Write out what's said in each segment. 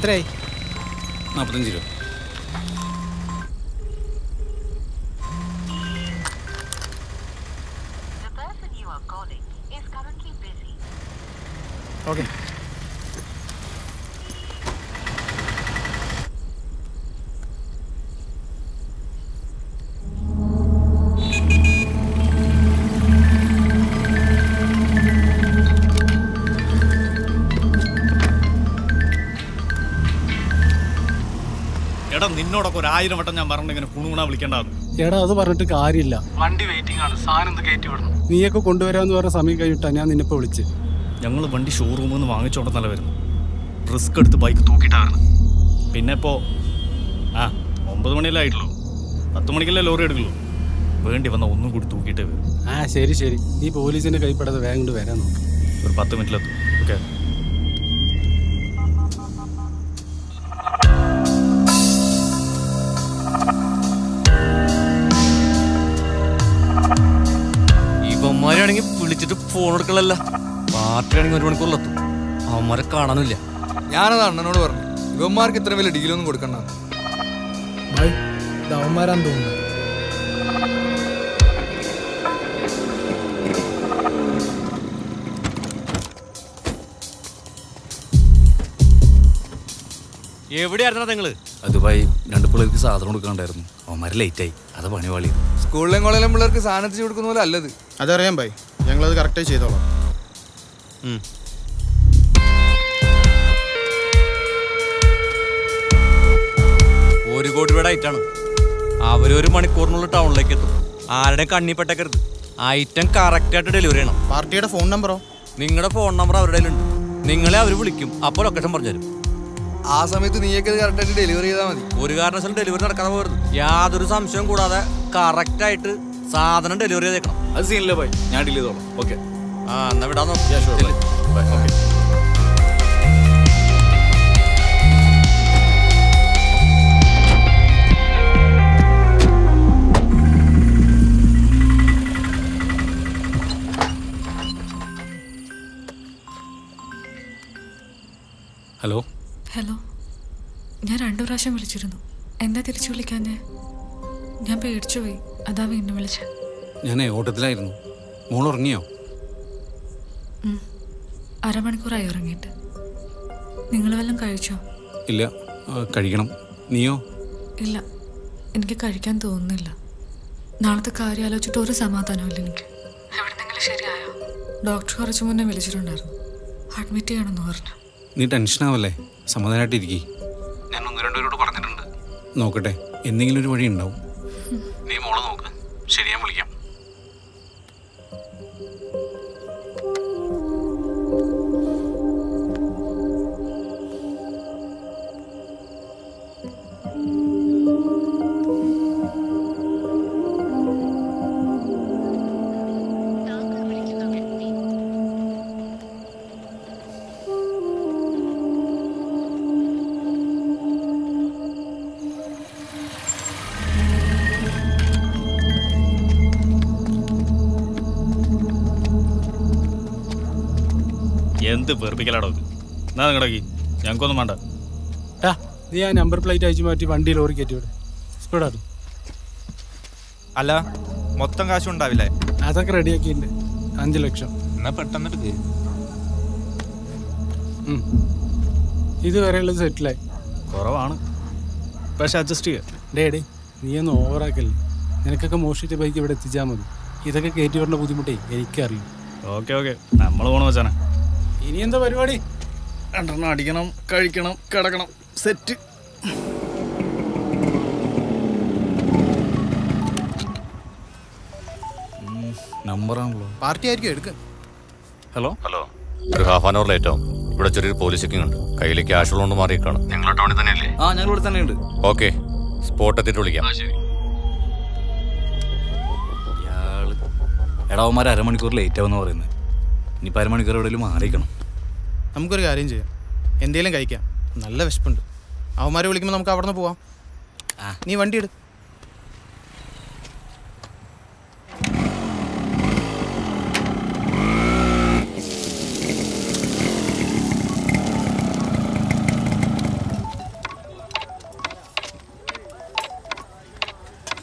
എത്രയായി നാൽപ്പത്തഞ്ച് രൂപ ഓക്കെ എടാ നിന്നോടൊക്കെ ഒരു ആയിരം വട്ടം ഞാൻ പറഞ്ഞിട്ട് ഇങ്ങനെ കുണുകുണ വിളിക്കേണ്ടതാണ് എടാ അത് പറഞ്ഞിട്ട് കാര്യമില്ല വണ്ടി വെയിറ്റിംഗ് ആണ് സാധനം ഒന്ന് കയറ്റി വിടണം നീയൊക്കെ കൊണ്ടുവരാന്ന് പറഞ്ഞ സമയം കഴിഞ്ഞിട്ടാ ഞാൻ നിന്നെപ്പോ വിളിച്ച് ഞങ്ങൾ വണ്ടി ഷോറൂമിൽ നിന്ന് വാങ്ങിച്ചോണ്ടെന്നല്ല വരുന്നു റിസ്ക് എടുത്ത് ബൈക്ക് തൂക്കിയിട്ടാ വരുന്നത് പിന്നെ ഇപ്പോൾ ആ ഒമ്പത് മണിയല്ലേ ആയിട്ടുള്ളൂ പത്ത് മണിക്കല്ലേ ലോറി എടുക്കുള്ളൂ വേണ്ടി വന്ന ഒന്നും കൂടി തൂക്കിയിട്ടേ വരും ആ ശരി ശരി നീ പോലീസിന്റെ കൈപ്പെടാതെ വേഗം ഇങ്ങോട്ട് വരാൻ നോക്ക് ഒരു പത്ത് മിനിറ്റിലെത്തും ഓക്കെ ഇവന്മാരാണെങ്കിൽ വിളിച്ചിട്ട് ഫോൺ എടുക്കണല്ല പാർട്ടിയാണെങ്കിൽ ഒരു മണിക്കൂറിലെത്തും അവന്മാരെ കാണാനില്ല ഞാനത് അണ്ണനോട് പറഞ്ഞു ഇവന്മാർക്ക് ഇത്ര വലിയ ഡീലൊന്നും കൊടുക്കണ്ട ഭായ് ഇത് അവന്മാരാന്ന് തോന്നുന്നു എവിടെയായിരുന്നാ നിങ്ങള് അതുമായി രണ്ട് പിള്ളേർക്ക് സാധനം കൊടുക്കാണ്ടായിരുന്നു അവന്മാരെ ലേറ്റായി അത് പണിവാളി സ്കൂളിലെയും കോളേജിലും പിള്ളേർക്ക് സാധനം എത്തിച്ചു കൊടുക്കുന്ന പോലെ അല്ലത് അതറിയാം ഭായി ഞങ്ങളത് കറക്റ്റായി ചെയ്തോളാം ഒരു കോടി രൂപയുടെ ഐറ്റാണ് അവരൊരു മണിക്കൂറിനുള്ളിൽ ടൗണിലേക്ക് എത്തും ആരുടെയും കണ്ണി പെട്ടക്കരുത് ഐറ്റം കറക്റ്റ് ആയിട്ട് ഡെലിവറി ചെയ്യണം പാർട്ടിയുടെ ഫോൺ നമ്പറോ നിങ്ങളുടെ ഫോൺ നമ്പർ അവരുടെ കയ്യിലുണ്ട് നിങ്ങളെ അവർ വിളിക്കും അപ്പോൾ ലൊക്കേഷൻ പറഞ്ഞുതരും ആ സമയത്ത് നീയൊക്കെ ഇത് കറക്റ്റായിട്ട് ഡെലിവറി ചെയ്താൽ മതി ഒരു കാരണവശാലും ഡെലിവറി നടക്കാതെ പോകരുത് യാതൊരു സംശയവും കൂടാതെ കറക്റ്റ് ആയിട്ട് സാധനം ഡെലിവറി ചെയ്തേക്കണം അത് സീനില്ല പോയി ഞാൻ ഡീൽ ചെയ്തോളാം ഓക്കെ ആ എന്നാ വിടാൻ നോക്കി ഹലോ ഹലോ ഞാൻ രണ്ടു പ്രാവശ്യം വിളിച്ചിരുന്നു എന്താ തിരിച്ചു വിളിക്കാഞ്ഞേ ഞാൻ പേടിച്ചു പോയി അതാ വീണ്ടും വിളിച്ചത് ഞാൻ ഓട്ടത്തിലായിരുന്നു മോൾ ഉറങ്ങിയോ അരമണിക്കൂറായി ഇറങ്ങിയിട്ട് നിങ്ങൾ വല്ലതും കഴിച്ചോ ഇല്ല ആ, കഴിക്കണം നീയോ ഇല്ല എനിക്ക് കഴിക്കാൻ തോന്നുന്നില്ല നാളത്തെ കാര്യം ആലോചിച്ചിട്ട് ഒരു സമാധാനമില്ല എനിക്ക് എവിടെന്നെങ്കിലും ശരിയായോ ഡോക്ടർ കുറച്ച് മുന്നേ വിളിച്ചിട്ടുണ്ടായിരുന്നു അഡ്മിറ്റ് ചെയ്യണമെന്ന് പറഞ്ഞു നീ ടെൻഷനാവല്ലേ സമാധാനമായിട്ടിരിക്കേ ഞാൻ ഒന്ന് രണ്ടുപേരോട് പറഞ്ഞിട്ടുണ്ട് നോക്കട്ടെ എന്തെങ്കിലും ഒരു വഴി ഉണ്ടാവും നീ മോളെ നോക്ക് ശരി ഞാൻ വിളിക്കാം എന്ത് വെറുപ്പിക്കലാടോ ഇത് എന്നാ നിങ്ങടക്കി ഞങ്ങൾക്കൊന്നും വേണ്ട ടാ നീ ആ നമ്പർ പ്ലേറ്റ് അയച്ചു മാറ്റി വണ്ടി ലോറി കയറ്റി വിട് സ്പീഡാണ് അല്ല മൊത്തം കാശും ഉണ്ടാവില്ലേ അതൊക്കെ റെഡിയാക്കിയിട്ടുണ്ട് അഞ്ച് ലക്ഷം എന്നാ പെട്ടെന്ന് എടുക്ക് ഉം. ഇതുവരെയുള്ളത് സെറ്റിലായി കുറവാണ് പക്ഷെ അഡ്ജസ്റ്റ് ചെയ്യാം ഡേ ഡേ നീ ഒന്ന് ഓവറാക്കല്ലേ നിനക്കൊക്കെ മോഷ്ടിച്ച ബൈക്ക് ഇവിടെ എത്തിച്ചാൽ മതി ഇതൊക്കെ കയറ്റി വരേണ്ട ബുദ്ധിമുട്ടേ എനിക്കറിയും ഓക്കെ ഓക്കെ നമ്മൾ പോണ വെച്ചാനെ ഇനി എന്താ പരിപാടി രണ്ടെണ്ണം അടിക്കണം കഴിക്കണം കിടക്കണം സെറ്റ് നമ്പറാണല്ലോ പാർട്ടി ആയിരിക്കും എടുക്കുക ഹലോ ഹലോ ഒരു ഹാഫ് ആൻ അവർ ലേറ്റ് ആവും ഇവിടെ ചെറിയൊരു പോലീസ് ചെക്കിംഗ് ഉണ്ട് കയ്യിൽ ക്യാഷ് ഉള്ളതുകൊണ്ട് മാറിയേക്കാണ് നിങ്ങൾ ടൗണിൽ തന്നെയല്ലേ ആ ഞങ്ങൾ ഇവിടെ തന്നെയുണ്ട് ഓക്കെ സ്പോട്ട് എത്തിയിട്ട് വിളിക്കാം ഇയാള് എടാവന്മാർ അരമണിക്കൂർ ലേറ്റ് ആവുന്ന പറയുന്നത് ഇനിയിപ്പോൾ അരമണിക്കൂർ എവിടെയെങ്കിലും മാറിക്കണം നമുക്കൊരു കാര്യം ചെയ്യാം എന്തേലും കഴിക്കാം നല്ല വിശപ്പുണ്ട് അവന്മാരെ വിളിക്കുമ്പോൾ നമുക്ക് അവിടെ നിന്ന് പോവാം നീ വണ്ടി എടു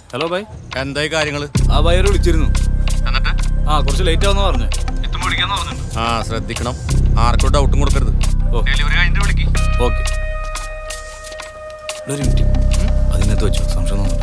ഹലോ ബൈ എന്തായി കാര്യങ്ങള് ആ ബയർ വിളിച്ചിരുന്നു എന്നിട്ട് ആ കുറച്ച് ലേറ്റ് ആവുന്ന പറഞ്ഞു എത്തുമ്പോൾ വിളിക്കാന്ന് പറഞ്ഞു ആ ശ്രദ്ധിക്കണം ആർക്കും ഡൗട്ടും കൊടുക്കരുത് ഓ. ഡെലിവറി കഴിഞ്ഞിട്ട് വിളിക്ക് ഓക്കെ ഒരു മിനിറ്റ് അതിനകത്ത് വെച്ചു സംശയം തോന്നുന്നു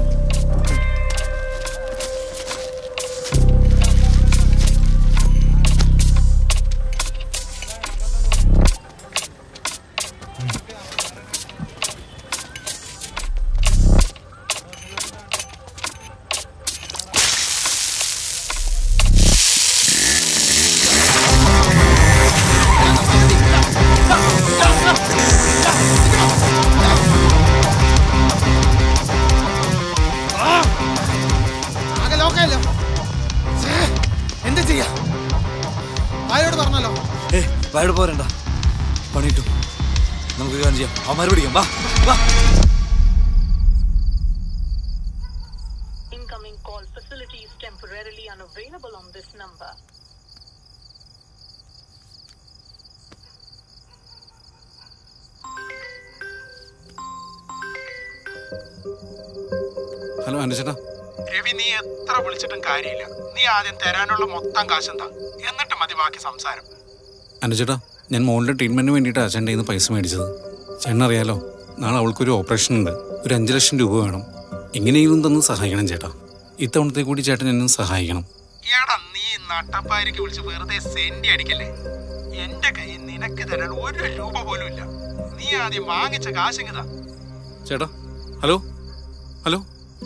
ആകെ ലോക്കല്ലോ ഛേ, എന്താ ചെയ്യാ ആരോട് പറഞ്ഞല്ലോ ഏ വയട് പോരണ്ട പണിയിട്ടു നമുക്ക് കാര്യം ചെയ്യാം അവന്മാരെ പിടിക്കാം വാ വാ Incoming call facility is temporarily unavailable on this number. Hello എൻ്റെ ചേട്ടാ രവി നീ എത്ര വിളിച്ചിട്ടും കാര്യമില്ല നീ ആദ്യം തരാനുള്ള മൊത്തം കാശും താ എന്നിട്ട് മതി ബാക്കി സംസാരം എൻ്റെ ചേട്ടാ ഞാൻ മോളുടെ ട്രീറ്റ്മെൻറ്റിന് വേണ്ടിയിട്ടാണ് ചേട്ടൻ്റെ കയ്യിൽ നിന്ന് പൈസ മേടിച്ചത് ചേട്ടൻ അറിയാലോ നാളെ അവൾക്കൊരു ഓപ്പറേഷൻ ഉണ്ട് ഒരു അഞ്ച് ലക്ഷം രൂപ വേണം എങ്ങനെയെങ്കിലും തന്ന് സഹായിക്കണം ചേട്ടാ ഇത്തവണത്തെ കൂടി ചേട്ടൻ എന്നെ സഹായിക്കണം എടാ നീ നട്ടപ്പാരിക്ക് വിളിച്ച് വെറുതെ സെന്റി അടിക്കല്ലേ എന്റെ കയ്യിൽ നിനക്ക് തരാൻ ഒരു രൂപ പോലും ഇല്ല നീ ആദ്യം വാങ്ങിച്ച കാശിങ്ങതാ ചേട്ടാ ഹലോ ഹലോ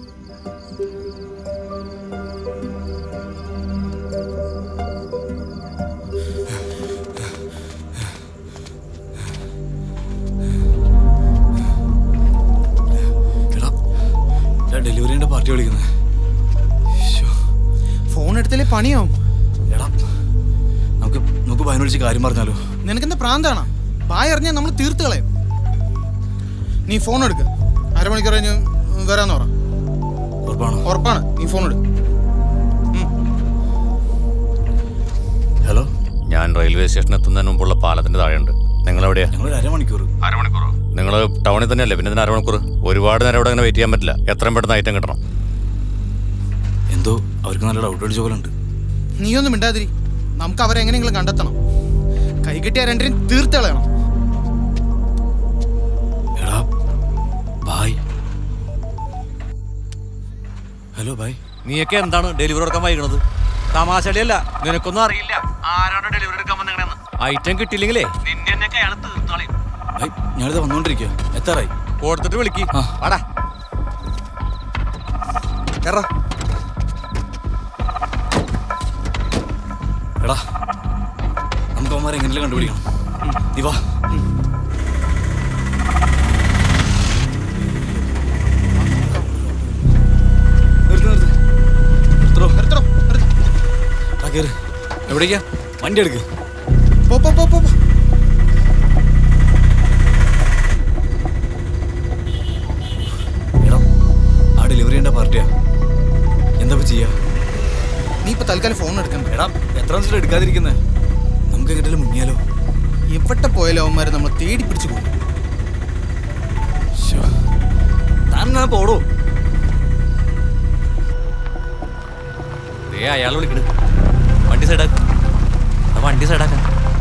എടാ ഡെലിവറിന്റെ പാർട്ടി വിളിക്കുന്നത് ഫോൺ എടുത്തല്ലേ പണിയാവും എടാ നമുക്ക് നമുക്ക് പതിനെ വിളിച്ച് കാര്യം പറഞ്ഞാലോ നിനക്കെന്താ പ്രാന്താണോ ബായ് അറിഞ്ഞാൽ നമ്മൾ തീർത്ത് കളയും നീ ഫോൺ എടുക്ക അരമണിക്കൂർ കഴിഞ്ഞ് വരാന്ന് പറ ഉറപ്പാണോ ഉറപ്പാണ് നീ ഫോൺ എടുക്ക ഹലോ ഞാൻ റെയിൽവേ സ്റ്റേഷൻ എത്തുന്നതിന് മുമ്പുള്ള പാലത്തിന്റെ താഴെയുണ്ട് നിങ്ങൾ എവിടെയാ ഞങ്ങൾ അരമണിക്കൂർ അരമണിക്കൂറോ നിങ്ങൾ ടൗണിൽ തന്നെയല്ലേ പിന്നെ ഇതിന് അരമണിക്കൂർ ഒരുപാട് നേരം ഇവിടെ അങ്ങനെ വെയിറ്റ് ചെയ്യാൻ പറ്റില്ല എത്രയും പെട്ടെന്ന് ഐറ്റം കിട്ടണം എന്തോ അവർക്ക് നല്ല ഡൗട്ട് അടിച്ച പോലെ ഉണ്ട് നീയൊന്നും മിണ്ടാതിരി നമുക്ക് അവരെ എങ്ങനെയെങ്കിലും കണ്ടെത്തണം കൈ കിട്ടിയ രണ്ടിനും തീർത്ത് കളയണം എടാ ബായ് ഹലോ ബായ് നീയൊക്കെ എന്താണ് ഡെലിവറി എടുക്കാൻ വൈകണത് തമാശടിയല്ല നിനക്കൊന്നും അറിയില്ല ആരാണ് ഡെലിവറി എടുക്കാൻ വന്നിങ്ങനെ ഐറ്റം കിട്ടിയില്ലെങ്കിലേ നിന്നെ തന്നെ അയാൾ തീർത്തോളയും ബായ് ഞാനിത് വന്നോണ്ടിരിക്കുക എത്താറായി കൊടുത്തിട്ട് വിളിക്ക് ആ. വാടാ എടാ എടാ നമുക്ക് അവന്മാരെ എങ്ങനെയും കണ്ടുപിടിക്കണം നീ വാ നിർത്ത് നിർത്ത് നിർത്തോ നിർത്തടോ, നിർത്ത്. ആ കേറ് എവിടേക്കാ വണ്ടി എടുക്ക് പോ പോ പോ പോ പോ. എടാ ആ ഡെലിവറി ചെയ്യേണ്ട പാർട്ടിയാ എന്താ ഇപ്പൊ ചെയ്യാ നീ ഇപ്പൊ തൽക്കാലം ഫോൺ എടുക്കണ്ട എടാ എത്ര ദിവസം എടുക്കാതിരിക്കുന്നേ നമുക്ക് എങ്ങോട്ടെങ്കിലും മുങ്ങിയാലോ എവിടെ പോയാലും അവന്മാരെ നമ്മൾ തേടി പിടിച്ചു പോകും ശ്ശോ. താൻ എന്നാ പോടോ ദേ അയാൾ വിളിക്കണ് വണ്ടി സൈഡാക്ക് ആ വണ്ടി സൈഡാക്ക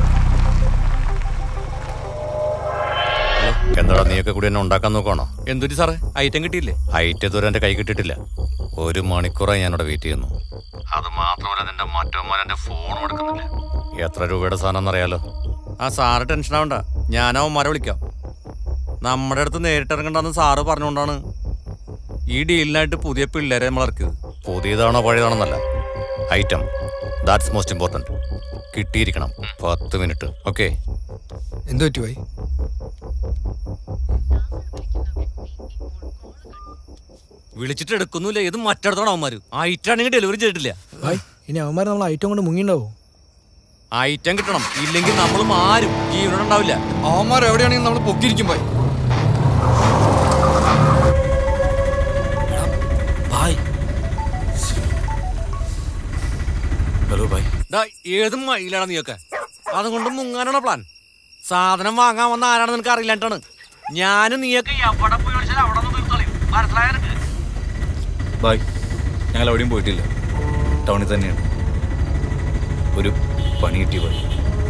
എന്താടാ നീയൊക്കെ കൂടി എന്നെ ഉണ്ടാക്കാൻ നോക്കണോ എന്തൊരു സാറേ ഐറ്റം കിട്ടിയില്ലേ ഐറ്റം ഇതുവരെ എന്റെ കൈ കിട്ടിയിട്ടില്ല ഒരു മണിക്കൂറായി ഞാനിവിടെ വെയിറ്റ് ചെയ്യുന്നു അത് മാത്രമല്ല നിന്റെ മറ്റോ എന്റെ ഫോൺ എടുക്കുന്നില്ല എത്ര രൂപയുടെ സാധനം എന്നറിയാലോ ആ സാറ് ടെൻഷൻ ആവണ്ട ഞാൻ അവന്മാരെ വിളിക്കാം നമ്മുടെ അടുത്ത് നേരിട്ട് ഇറങ്ങണ്ടെന്ന് സാറ് പറഞ്ഞുകൊണ്ടാണ് ഈ ഡീലിനായിട്ട് പുതിയ പിള്ളേരെ നമ്മൾ ഇറക്കിയത് പുതിയതാണോ പഴയതാണെന്നല്ല ഐറ്റം ദാറ്റ്സ് മോസ്റ്റ് ഇമ്പോർട്ടൻറ്റ് കിട്ടിയിരിക്കണം പത്ത് മിനിറ്റ് ഓക്കെ എന്ത് പറ്റി പോയി വിളിച്ചിട്ട് എടുക്കുന്നില്ല ഇത് മറ്റടുത്താണ് അവന്മാര് ഐറ്റം ആണെങ്കിൽ ഡെലിവറി ചെയ്തിട്ടില്ല ഭായ് ഇനി അവന്മാർ നമ്മൾ ഐറ്റം കൊണ്ട് മുങ്ങിണ്ടാവോ ഐറ്റം കിട്ടണം ഇല്ലെങ്കിൽ നമ്മളും ആരും ജീവനോടെ ഉണ്ടാവില്ല അവന്മാർ എവിടെയാണെങ്കിലും നമ്മൾ പൊക്കിയിരിക്കും പോയി ബായ് ഹലോ ബായ് ദാ, ഏത് മയിലാണ് നീയൊക്കെ അതുകൊണ്ട് മുങ്ങാനാണ് പ്ലാൻ സാധനം വാങ്ങാൻ വന്ന ആരാണെന്ന് നിനക്ക് അറിയില്ലാണ്ടാണ് ഞാനും നീയൊക്കെ എവിടെ പോയി വിളിച്ചാൽ അവിടെ നിന്ന് തീർത്തോളയും മനസ്സിലായ നിനക്ക് ബായ് ഞങ്ങൾ എവിടെയും പോയിട്ടില്ല ടൗണിൽ തന്നെയാണ് ഒരു പണി കിട്ടി പോയി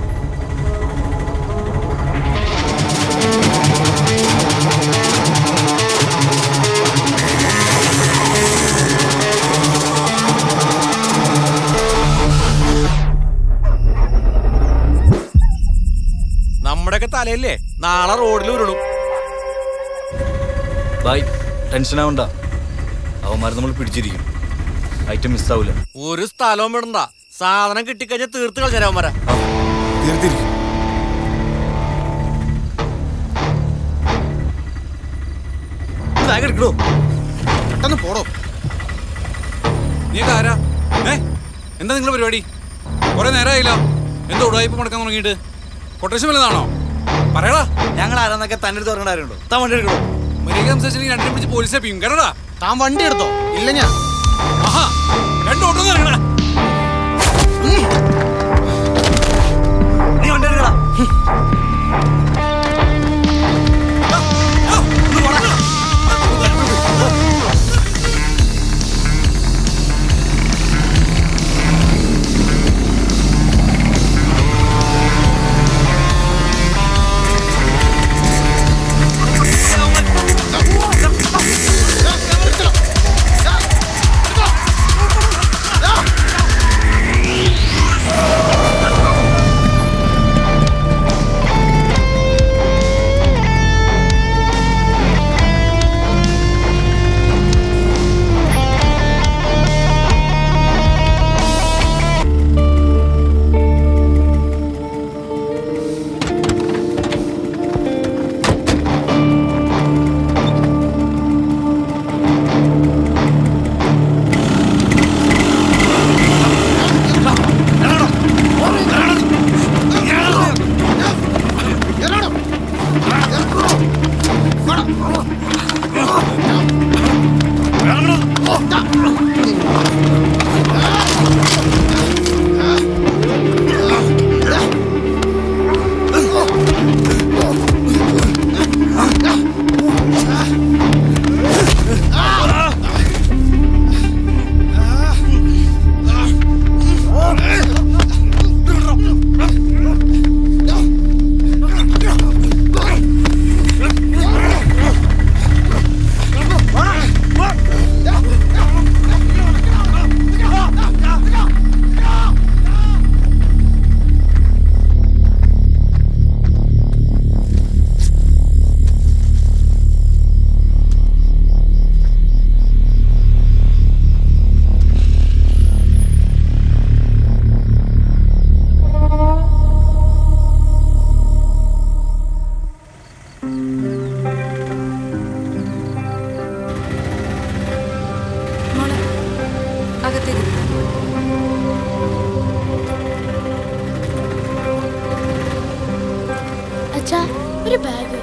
നമ്മുടെയൊക്കെ തലയില്ലേ നാളെ റോഡിൽ ഉരുളും ബായ് ടെൻഷനാവണ്ട അവന്മാർ നമ്മൾ പിടിച്ചിരിക്കും ഐറ്റം മിസ്സാവൂല ഒരു സ്ഥലവും വിടണ്ട സാധനം കിട്ടിക്കഴിഞ്ഞാൽ തീർത്ത് കളഞ്ഞവന്മാരാ തീർത്തിരിക്കും ബാഗ് എടുക്കണോ പെട്ടെന്ന് പോടോ നീയൊക്കെ ആരാ ഏ എന്താ നിങ്ങളുടെ പരിപാടി കുറെ നേരമായില്ല എന്തോ ഉടായ്പ മുടക്കാൻ തുടങ്ങിയിട്ട് കൊട്ടേഷൻ വല്ലതാണോ പറയടാ ഞങ്ങൾ ആരാന്നൊക്കെ തന്നെ അടുത്ത് പറഞ്ഞിട്ടുണ്ടോ താൻ വണ്ടി എടുക്കണോ മര്യാദ സംസാരിച്ചില്ലെങ്കിൽ രണ്ടിനെ പിടിച്ച് പോലീസെ പിയും കേട്ടടാ താൻ വണ്ടി എടുത്തോ ഇല്ല ഞാൻ ആഹാ രണ്ട് ഓട്ടം ഇറങ്ങണ നീ വണ്ടി എടുക്കടാ മോളെ അകത്തേക്ക് പോ. അച്ഛാ ഒരു ബാഗ്